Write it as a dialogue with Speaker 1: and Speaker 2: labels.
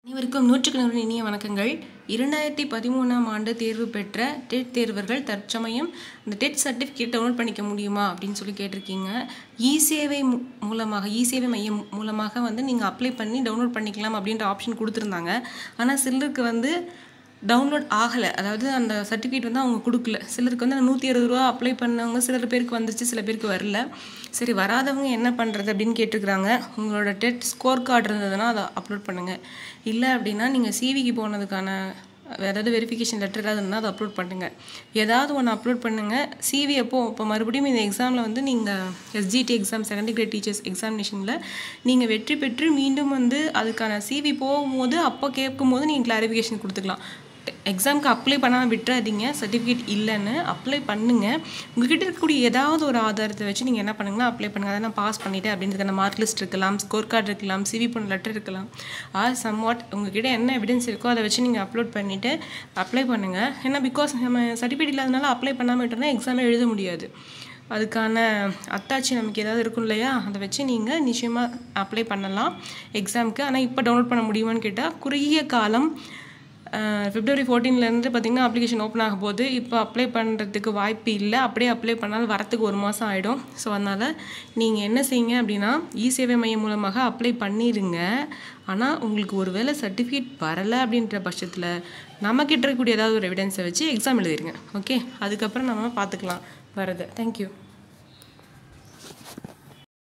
Speaker 1: அனைவருக்கும் நூற்றுக்கணக்கான இனிய வணக்கங்கள் இரண்டாயிரத்தி பதிமூணாம் ஆண்டு தேர்வு பெற்ற டெட் தேர்வர்கள் தற்சமயம் இந்த டெட் சர்டிஃபிகேட் டவுன்லோட் பண்ணிக்க முடியுமா அப்படின்னு சொல்லி கேட்டிருக்கீங்க இ சேவை மூ- மூலமாக இ சேவை மையம் மூலமாக வந்து நீங்கள் அப்ளை பண்ணி டவுன்லோட் பண்ணிக்கலாம் அப்படின்ற ஆப்ஷன் கொடுத்துருந்தாங்க ஆனால் சிலருக்கு வந்து டவுன்லோட் ஆகலை அதாவது அந்த சர்டிஃபிகேட் வந்து அவங்க கொடுக்கல சிலருக்கு வந்து நூற்றி அறுபது ரூபா அப்ளை பண்ணவங்க சிலர் பேருக்கு வந்துச்சு சில பேருக்கு வரல சரி வராதவங்க என்ன பண்ணுறது அப்படின்னு கேட்டிருக்கிறாங்க உங்களோட டெட் ஸ்கோர் கார்டு இருந்ததுன்னா அதை அப்லோட் பண்ணுங்கள் இல்லை அப்படின்னா நீங்கள் சிவிக்கு போனதுக்கான ஏதாவது வெரிஃபிகேஷன் லெட்டர் ஏதாவது இருந்தால் அதை அப்லோட் பண்ணுங்கள் ஏதாவது ஒன்று அப்லோட் பண்ணுங்கள் சிவி அப்போ இப்போ மறுபடியும் இந்த எக்ஸாமில் வந்து நீங்கள் SGT exam second grade teachers எக்ஸாமினேஷனில் நீங்கள் வெற்றி பெற்று மீண்டும் வந்து அதுக்கான சிவி போகும்போது அப்போ கேட்கும்போது நீங்கள் கிளாரிஃபிகேஷன் கொடுத்துக்கலாம் எக்ஸாமுக்கு அப்ளை பண்ணாமல் விட்டுறாதீங்க சர்டிஃபிகேட் இல்லைன்னு அப்ளை பண்ணுங்கள் உங்ககிட்ட இருக்கக்கூடிய ஏதாவது ஒரு ஆதாரத்தை வச்சு நீங்கள் என்ன பண்ணுங்கன்னா அப்ளை பண்ணுங்கள் அதை நான் பாஸ் பண்ணிட்டேன் அப்படின்றதுக்கான மார்க் லிஸ்ட் இருக்கலாம் ஸ்கோர் கார்டு இருக்கலாம் சிவி பண்ண லெட்டர் இருக்கலாம் ஆர் சம் வாட் உங்ககிட்ட என்ன எவிடன்ஸ் இருக்கோ அதை வச்சு நீங்கள் அப்லோட் பண்ணிவிட்டு அப்ளை பண்ணுங்கள் ஏன்னா பிகாஸ் நம்ம சர்டிஃபிகேட் இல்லாதனால அப்ளை பண்ணாமல் விட்டோம்னா எக்ஸாமே எழுத முடியாது அதுக்கான அத்தாட்சி நமக்கு ஏதாவது இருக்கும் இல்லையா அதை வச்சு நீங்கள் நிச்சயமாக அப்ளை பண்ணலாம் எக்ஸாமுக்கு ஆனால் இப்போ டவுன்லோட் பண்ண முடியுமான்னு கேட்டால் குறுகிய காலம் பிப்ரவரி ஃபோர்டீன்லேருந்து பார்த்தீங்கன்னா அப்ளிகேஷன் ஓப்பன் ஆக போகுது இப்போ அப்ளை பண்ணுறதுக்கு வாய்ப்பு இல்லை அப்படியே அப்ளை பண்ணாலும் வரத்துக்கு ஒரு மாதம் ஆகிடும் ஸோ அதனால் நீங்கள் என்ன செய்யுங்க அப்படின்னா இ சேவை மையம் மூலமாக அப்ளை பண்ணிடுங்க ஆனால் உங்களுக்கு ஒரு வேளை சர்டிஃபிகேட் வரலை அப்படின்ற பட்சத்தில் நம்மக்கிட்ட இருக்கக்கூடிய ஏதாவது ஒரு எவிடன்ஸை வச்சு எக்ஸாம் எழுதிருங்க ஓகே அதுக்கப்புறம் நம்ம பார்த்துக்கலாம் வரது தேங்க்யூ